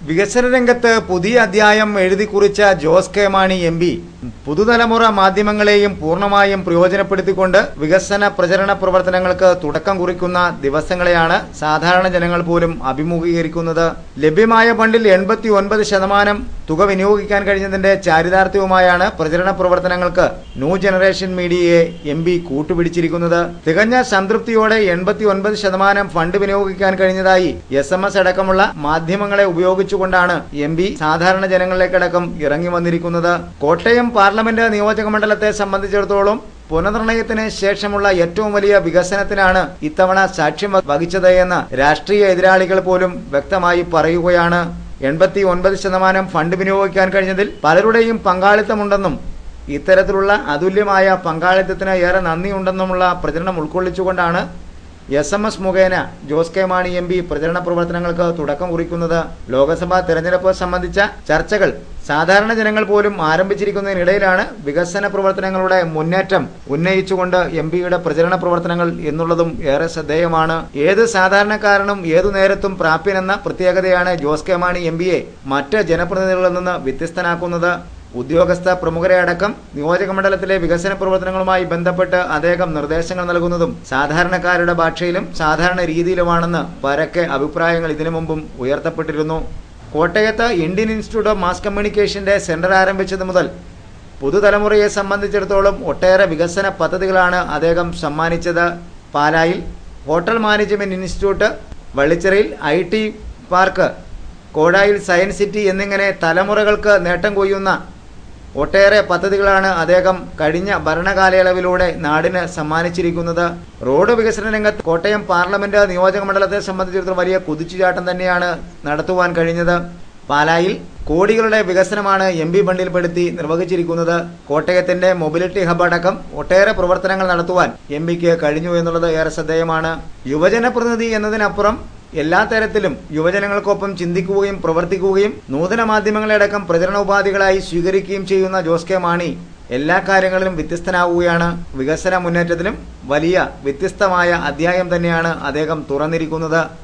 വികസന രംഗത്ത് പുതിയ അധ്യായം എഴുതി കുറിച്ച Jose K Mani M P പുതുതലമുറ മാധ്യമങ്ങളെയും പൂർണ്ണമായും പ്രയോജനപ്പെടുത്തിക്കൊണ്ട് വികസന പ്രചരണ പ്രവർത്തനങ്ങൾക്ക് തുടക്കം കുറിക്കുന്ന ദിവസങ്ങളെയാണ് സാധാരണ ജനങ്ങൾ പോലും അഭിമുഖീകരിക്കുന്നത് ലഭ്യമായ ഫണ്ടിൽ എൺപത്തി ഒൻപത് ശതമാനം തുക വിനിയോഗിക്കാൻ കഴിഞ്ഞതിന്റെ ചാരിതാർത്ഥ്യവുമായാണ് പ്രചരണ പ്രവർത്തനങ്ങൾക്ക് ന്യൂ ജനറേഷൻ മീഡിയയെ എം പി കൂട്ടുപിടിച്ചിരിക്കുന്നത് തികഞ്ഞ സംതൃപ്തിയോടെ എൺപത്തി ഒൻപത് ശതമാനം ഫണ്ട് വിനിയോഗിക്കാൻ കഴിഞ്ഞതായി എസ് എം എസ് അടക്കമുള്ള മാധ്യമങ്ങളെ ഉപയോഗിച്ചുകൊണ്ടാണ് എം പി സാധാരണ ജനങ്ങളിലേക്കടക്കം ഇറങ്ങി വന്നിരിക്കുന്നത് കോട്ടയം പാർലമെന്റ് നിയോജക മണ്ഡലത്തെ സംബന്ധിച്ചിടത്തോളം പുനർനിർണയത്തിന് ശേഷമുള്ള ഏറ്റവും വലിയ വികസനത്തിനാണ് ഇത്തവണ സാക്ഷ്യം വഹിച്ചത് എന്ന് രാഷ്ട്രീയ എതിരാളികൾ പോലും വ്യക്തമായി പറയുകയാണ് എൺപത്തി ഒൻപത് ശതമാനം ഫണ്ട് വിനിയോഗിക്കാൻ കഴിഞ്ഞതിൽ പലരുടെയും പങ്കാളിത്തമുണ്ടെന്നും ഇത്തരത്തിലുള്ള അതുല്യമായ പങ്കാളിത്തത്തിന് ഏറെ നന്ദിയുണ്ടെന്നുമുള്ള പ്രചരണം ഉൾക്കൊള്ളിച്ചുകൊണ്ടാണ് എസ് എം എസ് മുഖേന Jose K Mani M P പ്രചരണ പ്രവർത്തനങ്ങൾക്ക് തുടക്കം കുറിക്കുന്നത് ലോക്സഭാ തെരഞ്ഞെടുപ്പ് സംബന്ധിച്ച ചർച്ചകൾ സാധാരണ ജനങ്ങൾ പോലും ആരംഭിച്ചിരിക്കുന്നതിനിടയിലാണ് വികസന പ്രവർത്തനങ്ങളുടെ മുന്നേറ്റം ഉന്നയിച്ചുകൊണ്ട് എം പിയുടെ പ്രചരണ പ്രവർത്തനങ്ങൾ എന്നുള്ളതും ഏറെ ശ്രദ്ധേയമാണ് ഏത് സാധാരണക്കാരനും ഏതു നേരത്തും പ്രാപ്യനെന്ന പ്രത്യേകതയാണ് ജോസ് കെ മാണി എം പിയെ മറ്റ് ജനപ്രതിനിധികളിൽ നിന്ന് വ്യത്യസ്തനാക്കുന്നത് ഉദ്യോഗസ്ഥ പ്രമുഖരെ അടക്കം നിയോജക മണ്ഡലത്തിലെ വികസന പ്രവർത്തനങ്ങളുമായി ബന്ധപ്പെട്ട് അദ്ദേഹം നിർദ്ദേശങ്ങൾ നൽകുന്നതും സാധാരണക്കാരുടെ ഭാഷയിലും സാധാരണ രീതിയിലുമാണെന്ന് പരക്കെ അഭിപ്രായങ്ങൾ ഇതിനു മുമ്പും ഉയർത്തപ്പെട്ടിരുന്നു കോട്ടയത്ത് ഇന്ത്യൻ ഇൻസ്റ്റിറ്റ്യൂട്ട് ഓഫ് മാസ് കമ്മ്യൂണിക്കേഷന്റെ സെന്റർ ആരംഭിച്ചത് മുതൽ പുതുതലമുറയെ സംബന്ധിച്ചിടത്തോളം ഒട്ടേറെ വികസന പദ്ധതികളാണ് അദ്ദേഹം സമ്മാനിച്ചത് പാലായിൽ ഹോട്ടൽ മാനേജ്മെന്റ് ഇൻസ്റ്റിറ്റ്യൂട്ട് വള്ളിച്ചിറയിൽ ഐ ടി പാർക്ക് കോടായിൽ സയൻസ് സിറ്റി എന്നിങ്ങനെ തലമുറകൾക്ക് നേട്ടം കൊയ്യുന്ന ഒട്ടേറെ പദ്ധതികളാണ് അദ്ദേഹം കഴിഞ്ഞ ഭരണകാലയളവിലൂടെ നാടിന് സമ്മാനിച്ചിരിക്കുന്നത് റോഡ് വികസന രംഗത്ത് കോട്ടയം പാർലമെന്റ് നിയോജക മണ്ഡലത്തെ സംബന്ധിച്ചിടത്തോളം വലിയ കുതിച്ചുചാട്ടം തന്നെയാണ് നടത്തുവാൻ കഴിഞ്ഞത് പാലായിൽ കോടികളുടെ വികസനമാണ് എം പി ഫണ്ടിൽപ്പെടുത്തി നിർവഹിച്ചിരിക്കുന്നത് കോട്ടയത്തിന്റെ മൊബിലിറ്റി ഹബ് അടക്കം ഒട്ടേറെ പ്രവർത്തനങ്ങൾ നടത്തുവാൻ എം പിക്ക് കഴിഞ്ഞു എന്നുള്ളത് ഏറെ ശ്രദ്ധേയമാണ് യുവജന പ്രതിനിധി എന്നതിനപ്പുറം എല്ലാ തരത്തിലും യുവജനങ്ങൾക്കൊപ്പം ചിന്തിക്കുകയും പ്രവർത്തിക്കുകയും നൂതന മാധ്യമങ്ങളെ അടക്കം പ്രചരണ ഉപാധികളായി സ്വീകരിക്കുകയും ചെയ്യുന്ന ജോസ് കെ മാണി എല്ലാ കാര്യങ്ങളിലും വ്യത്യസ്തനാവുകയാണ് വികസന മുന്നേറ്റത്തിലും വലിയ വ്യത്യസ്തമായ അധ്യായം തന്നെയാണ് അദ്ദേഹം തുറന്നിരിക്കുന്നത്